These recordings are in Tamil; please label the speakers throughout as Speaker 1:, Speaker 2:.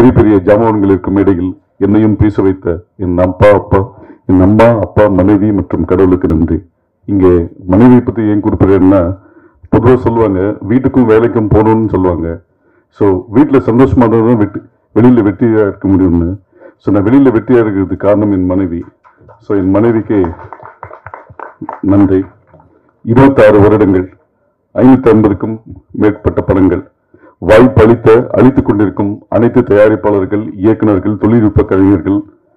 Speaker 1: பெரிய பெரிய ஜாமான்கள் இருக்கும் மேடையில் என்னையும் பேச வைத்த என் அப்பா அப்பா என் அம்மா அப்பா மனைவி மற்றும் கடவுளுக்கு நன்றி இங்கே மனைவி பத்தி ஏன் குறிப்பிடுறேன்னா பொதுவாக சொல்லுவாங்க வீட்டுக்கும் வேலைக்கும் போகணும்னு சொல்லுவாங்க ஸோ வீட்டில் சந்தோஷமா இருந்தா தான் வெட்டி வெளியில் வெட்டியாக இருக்க முடியும்னு ஸோ நான் வெளியில் வெட்டியாக இருக்கிறதுக்கு காரணம் என் மனைவி ஸோ என் மனைவிக்கு நன்றி இருபத்தாறு வருடங்கள் ஐநூத்தி ஐம்பதுக்கும் மேற்பட்ட படங்கள் வாய்ப்பு அளித்த அளித்துக் கொண்டிருக்கும் அனைத்து தயாரிப்பாளர்கள் இயக்குனர்கள் தொழில்நுட்ப கலைஞர்கள்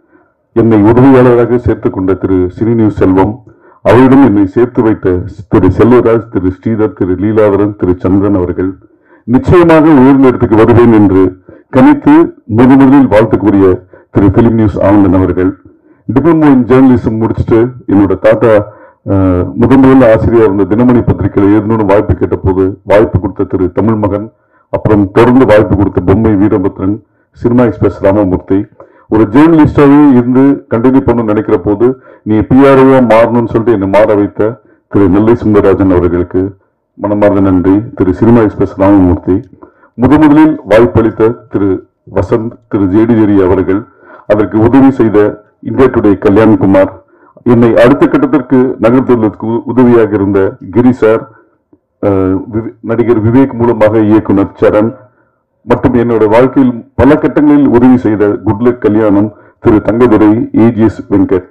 Speaker 1: என்னை உதவியாளராக சேர்த்துக் கொண்ட திரு சிறீனியூ செல்வம் அவரிடம் என்னை சேர்த்து வைத்த திரு செல்வராஜ் திரு ஸ்ரீதர் திரு லீலாவரன் திரு சந்திரன் அவர்கள் நிச்சயமாக உயர்ந்த இடத்துக்கு வருவேன் என்று கணித்து முதலில் வாழ்த்து கூறிய திரு பிலிம் நியூஸ் ஆனந்தன் அவர்கள் டிப்ளமோ இன் ஜேர்னலிசம் முடிச்சுட்டு என்னோட தாத்தா அஹ், முதன் முதல்ல ஆசிரியர் இருந்த தினமணி பத்திரிகையில் எழுதணும்னு வாய்ப்பு கேட்ட போது வாய்ப்பு கொடுத்த திரு தமிழ் மகன் அப்புறம் தொடர்ந்து வாய்ப்பு கொடுத்த பொம்மை வீரபத்ரன் சினிமா எக்ஸ்பிரஸ் ராமமூர்த்தி ஒரு ஜேர்னலிஸ்டாவே இருந்து கண்டினியூ பண்ணணும்னு நினைக்கிற போது நீ பிஆர்ஓவா மாறணும்னு சொல்லிட்டு என்னை மாற வைத்த திரு நெல்லை சுந்தரராஜன் அவர்களுக்கு மனமார்ந்த நன்றி திரு சினிமா எக்ஸ்பிரஸ் ராமமூர்த்தி முத முதலில் வாய்ப்பளித்த திரு வசந்த் திரு ஜேடி ஜெரி அவர்கள் அதற்கு உதவி செய்த இந்தியா டுடே கல்யாண்குமார் என்னை அடுத்த கட்டத்திற்கு நகர்த்துவதற்கு உ- உதவியாக இருந்த கிரி சார் அஹ், விவே- நடிகர் விவேக் மூலமாக இயக்குனர் சரண் மற்றும் என்னோட வாழ்க்கையில் பல கட்டங்களில் உதவி செய்த குட்லக் கல்யாணம் திரு தங்கதுரை ஏஜிஎஸ் வெங்கட்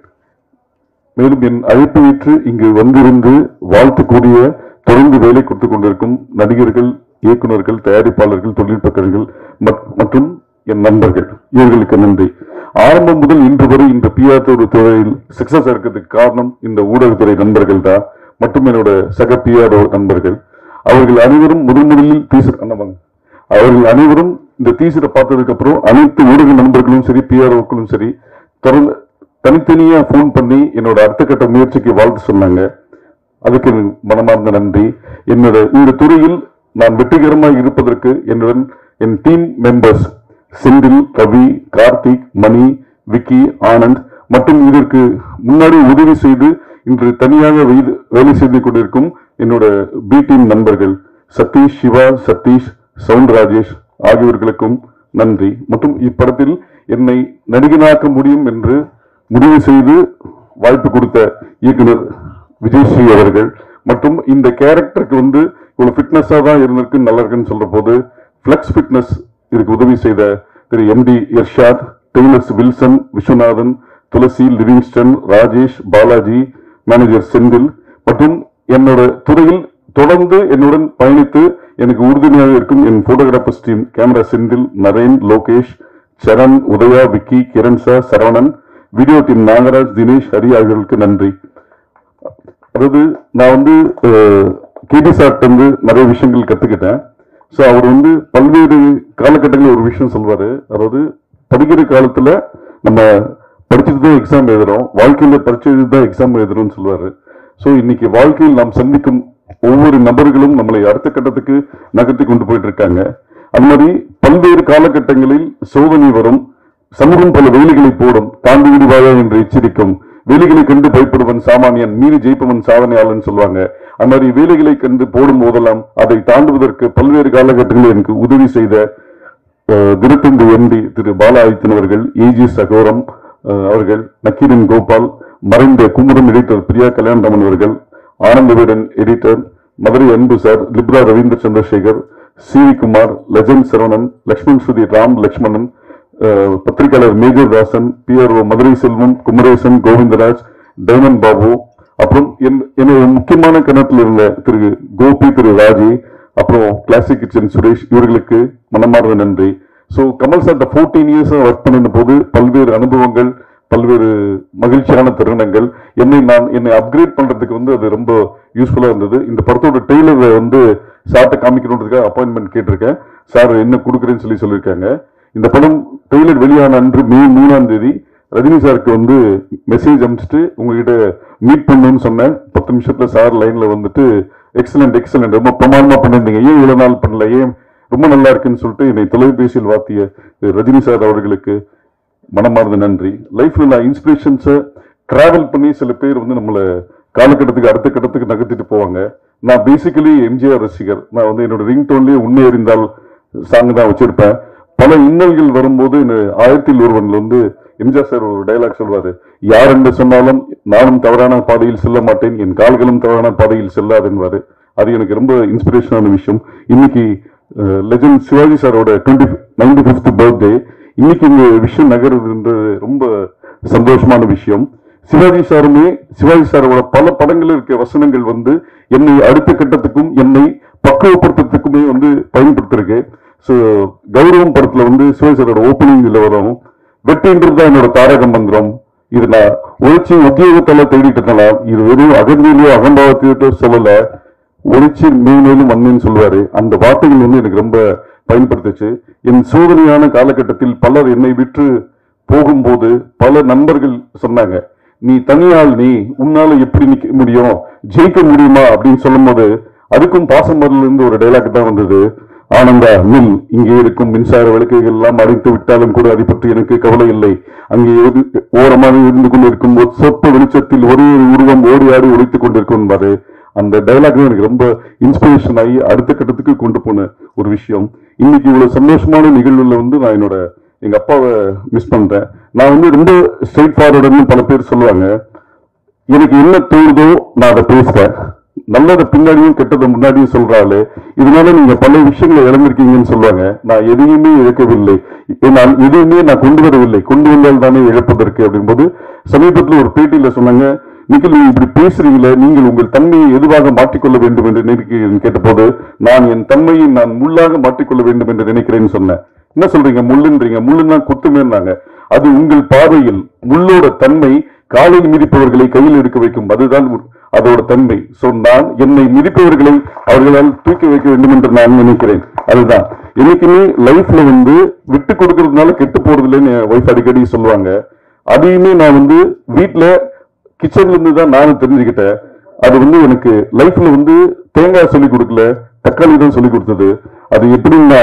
Speaker 1: மேலும் என் அழைப்பு ஏற்று இங்கு வந்திருந்து வாழ்த்து கூடிய தொடர்ந்து வேலை கொடுத்துக் கொண்டிருக்கும் நடிகர்கள் இயக்குனர்கள் தயாரிப்பாளர்கள் தொழில்நுட்ப கலைஞர்கள் மற்- மற்றும் என் நண்பர்கள் இவர்களுக்கு நன்றி ஆரம்பம் முதல் இன்று வரை இந்த பிஆர் துறையில் சக்சஸ் இருக்கிறதுக்கு காரணம் இந்த ஊடகத்துறை நண்பர்கள் தான் மற்றும் என்னோட சக பிஆர்ஓ நண்பர்கள் அவர்கள் அனைவரும் முதன் முதலில் டீசர் அண்ணாமங்க அவர்கள் அனைவரும் இந்த டீசரை பார்த்ததுக்கு அப்புறம் அனைத்து ஊடக நண்பர்களும் சரி பிஆர்ஓக்களும் சரி தொடர்ந்து தனித்தனியா ஃபோன் பண்ணி என்னோட அடுத்த கட்ட முயற்சிக்கு வாழ்த்து சொன்னாங்க அதுக்கு மனமார்ந்த நன்றி என்னோட இந்த துறையில் நான் வெற்றிகரமாக இருப்பதற்கு என்னுடன் என் டீம் மெம்பர்ஸ் செந்தில் ரவி கார்த்திக் மணி விக்கி ஆனந்த் மற்றும் இதற்கு முன்னாடி உதவி செய்து இன்று தனியாக வெய்து- வேலை செய்து கொண்டிருக்கும் என்னோட பி டீம் நண்பர்கள் சதீஷ் சிவா சதீஷ் சவுண்ட் ராஜேஷ் ஆகியோர்களுக்கும் நன்றி மற்றும் இப்படத்தில் என்னை நடிகனாக்க முடியும் என்று முடிவு செய்து வாய்ப்பு கொடுத்த இயக்குனர் விஜயஸ்ரீ அவர்கள் மற்றும் இந்த கேரக்டருக்கு வந்து இவ்வளவு ஃபிட்னஸா தான் இருந்திருக்கு நல்லா இருக்குன்னு சொல்ற போது ஃபிளக்ஸ் ஃபிட்னஸ் இதுக்கு உதவி செய்த Thiru MD Irshad tailors Wilson Viswanathan Thulasi Livingston Rajesh Balaji manager Senthil மற்றும் என்னோட துறையில் தொடர்ந்து என்னுடன் பயணித்து எனக்கு உறுதுணையாக இருக்கும் என் photographers team camera Senthil Naren Lokesh Saran Udaya Vicky Kiran sir Saravanan video team Nagaraj Dinesh Hari ஆகியோருக்கு நன்றி அதாவது நான் வந்து கேடி சார்ட்ட வந்து நிறைய விஷயங்கள் கத்துக்கிட்டேன் ஸோ அவர் வந்து பல்வேறு காலகட்டங்களில் ஒரு விஷயம் சொல்வாரு அதாவது படிக்கிற காலத்துல நம்ம படிச்சுட்டு தான் எக்ஸாம் எழுதுறோம் வாழ்க்கையில படிச்சு எழுதி தான் எக்ஸாம் எழுதுறோம்னு சொல்லுவாரு ஸோ இன்னைக்கு வாழ்க்கையில் நாம் சந்திக்கும் ஒவ்வொரு நபர்களும் நம்மளை அடுத்த கட்டத்துக்கு நகர்த்தி கொண்டு போயிட்டு இருக்காங்க அது மாதிரி பல்வேறு காலகட்டங்களில் சோதனை வரும் சமூகம் பல வேலிகளை போடும் தாண்டி விடுவாயா என்று எச்சரிக்கும் வேலிகளை கண்டு பயப்படுவன் சாமானியன் மீறி ஜெயிப்பவன் சாதனையாளன் சொல்லுவாங்க அந்த மாதிரி வேலைகளை கண்டு போடும் போதெல்லாம் அதை தாண்டுவதற்கு பல்வேறு காலகட்டங்களில் எனக்கு உதவி செய்த அஹ், தினத்தந்தி எம்டி திரு பாலா ஆதித்தன் அவர்கள் ஏஜி சகோரம் அஹ், அவர்கள் நக்கீரன் கோபால் மறைந்த குமுதம் எடிட்டர் பிரியா கல்யாணராமன் அவர்கள் ஆனந்தவீடன் editor Madurai Anbu sir Libra Ravindra Chandrasekhar C V Kumar Legend Saravanan Lakshman Shruti Ram Lakshmanan அஹ், பத்திரிகையாளர் major Dasan PRO Madurai Selvam Kumaresan Govindaraj diamond Babu அப்புறம் என்- என்னோட முக்கியமான கணத்தில் இருந்த திரு கோபி திரு ராஜி அப்புறம் கிளாசிக் கிச்சன் சுரேஷ் இவர்களுக்கு மனமார்ந்த நன்றி so Kamal sir fourteen years work பண்ணின போது பல்வேறு அனுபவங்கள் பல்வேறு மகிழ்ச்சியான தருணங்கள் என்னை நான் என்னை அப்கிரேட் பண்றதுக்கு வந்து அது ரொம்ப யூஸ்ஃபுல்லா இருந்தது இந்த படத்தோட டெய்லரை வந்து சார்ட்ட காமிக்கணுன்றதுக்காக அப்பாயின்மெண்ட் கேட்டிருக்கேன் சார் என்ன கொடுக்குறேன்னு சொல்லி சொல்லியிருக்காங்க இந்த படம் டெய்லர் வெளியான அன்று மே மூணாம் தேதி ரஜினி சாருக்கு வந்து மெசேஜ் அனுப்பிச்சிட்டு உங்ககிட்ட மீட் பண்ணணும்னு சொன்னேன் பத்து நிமிஷத்துல சார் லைன்ல வந்துட்டு எக்ஸலண்ட் எக்ஸலண்ட் ரொம்ப பிரமாதமா பண்ணிருந்தீங்க ஏன் இவ்வளவு நாள் பண்ணல ஏன் ரொம்ப நல்லா இருக்குன்னு சொல்லிட்டு என்னை தொலைபேசியில் வாத்திய திரு ரஜினி சார் அவர்களுக்கு மனமார்ந்த நன்றி லைஃப்ல நான் இன்ஸ்பிரேஷன்ஸை டிராவல் பண்ணி சில பேர் வந்து நம்மளை காலகட்டத்துக்கு அடுத்த கட்டத்துக்கு நகர்த்திட்டு போவாங்க நான் பேசிக்கலி எம்ஜிஆர் ரசிகர் நான் வந்து என்னோட ரிங் டோன்லயே உண்மை அறிந்தால் சாங் தான் வச்சிருப்பேன் பல இன்னல்கள் வரும்போது இந்த ஆயிரத்தில் ஒருவன்ல வந்து எம்ஜிஆர் சார் ஒரு டைலாக் சொல்வாரு யார் என்று சொன்னாலும் நானும் தவறான பாதையில் செல்ல மாட்டேன் என் கால்களும் தவறான பாதையில் செல்லாதுன்னுவாரு அது எனக்கு ரொம்ப இன்ஸ்பிரேஷனான விஷயம் இன்னைக்கு லெஜண்ட் சிவாஜி சாரோட டுவெண்ட்டி நைன்டி ஃபிஃப்த் பர்த்டே இன்னைக்கு இந்த விஷயம் நகருதுன்றது ரொம்ப சந்தோஷமான விஷயம் சிவாஜி சாருமே சிவாஜி சாரோட பல படங்களில் இருக்க வசனங்கள் வந்து என்னை அடுத்த கட்டத்துக்கும் என்னை பக்குவப்படுத்துறதுக்குமே வந்து பயன்படுத்திருக்கு ஸோ கௌரவம் படத்துல வந்து சிவாஜி சாரோட ஓப்பனிங்ல வரும் வெற்றின்றது தான் என்னோட தாரக மந்திரம் இது நான் உழைச்சி உத்தியோகத்தால தேடிட்டு இருக்கலாம் இது வெறும் அகந்தியிலோ அகம்பாவத்தையோ சொல்லல உழைச்சி மேலும் வந்தேன்னு சொல்லுவாரு அந்த வார்த்தைகள் வந்து எனக்கு ரொம்ப பயன்படுத்துச்சு என் சோதனையான காலகட்டத்தில் பலர் என்னை விற்று போகும்போது பல நண்பர்கள் சொன்னாங்க நீ தனியாள் நீ உன்னால எப்படி நிக்க முடியும் ஜெயிக்க முடியுமா அப்படின்னு சொல்லும்போது அதுக்கும் பாசமரில் இருந்து ஒரு டைலாக் தான் வந்தது ஆனந்தா மில் இங்கே இருக்கும் மின்சார விளக்குகள் எல்லாம் அடைத்து விட்டாலும் கூட அதை பற்றி எனக்கு கவலை இல்லை அங்கே ஒரு- ஓரமாக இருந்து கொண்டிருக்கும் ஒரு சொற்ப வெளிச்சத்தில் ஒரே ஒரு உருவம் ஓடி ஆடி ஒழித்துக் கொண்டிருக்கும் பாரு அந்த டைலாக் எனக்கு ரொம்ப இன்ஸ்பிரேஷன் ஆகி அடுத்த கட்டத்துக்கு கொண்டு போன ஒரு விஷயம் இன்னைக்கு இவ்வளவு சந்தோஷமான நிகழ்வுல வந்து நான் என்னோட எங்க அப்பாவை மிஸ் பண்றேன் நான் வந்து ரொம்ப ஸ்ட்ரெயிட் ஃபார்வர்டுன்னு பல பேர் சொல்லுவாங்க எனக்கு என்ன தோணுதோ நான் அதை பேசுறேன் நல்லதை பின்னாடியும் கெட்டதை முன்னாடியும் சொல்றாளு இதனால நீங்க பல விஷயங்களை இழந்திருக்கீங்கன்னு சொல்லுவாங்க நான் எதையுமே இழக்கவில்லை நான் எதையுமே நான் கொண்டு வரவில்லை கொண்டு வந்தால் தானே இழப்பதற்கு அப்படிங்கும்போது சமீபத்தில் ஒரு பேட்டியில சொன்னாங்க நிக்கில் நீங்க இப்படி பேசுறீங்களே நீங்கள் உங்கள் தன்மையை எதுவாக மாற்றிக்கொள்ள வேண்டும் என்று நினைக்கிறேன் கேட்டபோது நான் என் தன்மையை நான் முள்ளாக மாற்றிக்கொள்ள வேண்டும் என்று நினைக்கிறேன்னு சொன்னேன் என்ன சொல்றீங்க முள்ளுன்றீங்க முள்ளுன்னா குத்துமேன்னாங்க அது உங்கள் பார்வையில் முள்ளோட தன்மை காலில் மிதிப்பவர்களை கையில் எடுக்க வைக்கும் அதுதான் உ- அதோட தன்மை சோ நான் என்னை மிதிப்பவர்களை அவர்களால் தூக்கி வைக்க வேண்டும் என்று நான் நினைக்கிறேன் அதுதான் என்னைக்குமே லைஃப்ல வந்து விட்டு கொடுக்கறதுனால கெட்டு போறது இல்லைன்னு என் ஒய்ஃப் அடிக்கடி சொல்லுவாங்க அதையுமே நான் வந்து வீட்ல கிச்சன்ல இருந்து தான் நானும் தெரிஞ்சுக்கிட்டேன் அது வந்து எனக்கு லைஃப்ல வந்து தேங்காய் சொல்லி கொடுக்கல தக்காளி தான் சொல்லி கொடுத்தது அது எப்படின்னா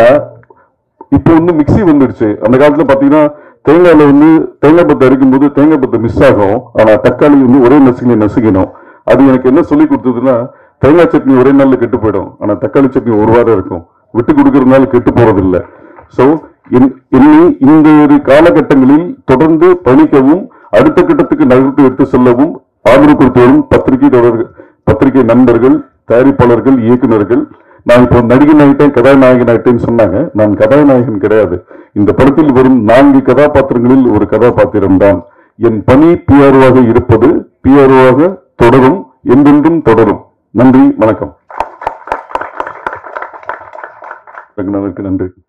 Speaker 1: இப்போ வந்து மிக்ஸி வந்துடுச்சு அந்த காலத்துல பாத்தீங்கன்னா தேங்காயில வந்து தேங்காய் பத்தை அரைக்கும்போது தேங்காய் பத்தை மிஸ் ஆகும் ஆனா தக்காளி வந்து ஒரே நசுக்கி நசுக்கணும் அது எனக்கு என்ன சொல்லி கொடுத்ததுன்னா தேங்காய் சட்னி ஒரே நாள்ல கெட்டு போயிடும் ஆனா தக்காளி சட்னி ஒரு வாரம் இருக்கும் விட்டு கொடுக்கறதுனால கெட்டு போறது இல்ல சோ என்னை இந்த ஒரு காலகட்டங்களில் தொடர்ந்து பணிக்கவும் அடுத்த கட்டத்துக்கு நகர்த்து எடுத்து செல்லவும் ஆதரவு கொடுத்து வரும் பத்திரிகை தொடர்கள் பத்திரிகை நண்பர்கள் தயாரிப்பாளர்கள் இயக்குனர்கள் நான் இப்போ நடிகன் ஆகிட்டேன் கதாநாயகன் ஆகிட்டேன்னு சொன்னாங்க நான் கதாநாயகன் கிடையாது இந்த படத்தில் வரும் நான்கு கதாபாத்திரங்களில் ஒரு கதாபாத்திரம் தான் என் பணி பிஆர்ஓவாக இருப்பது பிஆர்ஓவாக தொடரும் என்றென்றும் தொடரும் நன்றி வணக்கம் ரங்கநாதனுக்கு நன்றி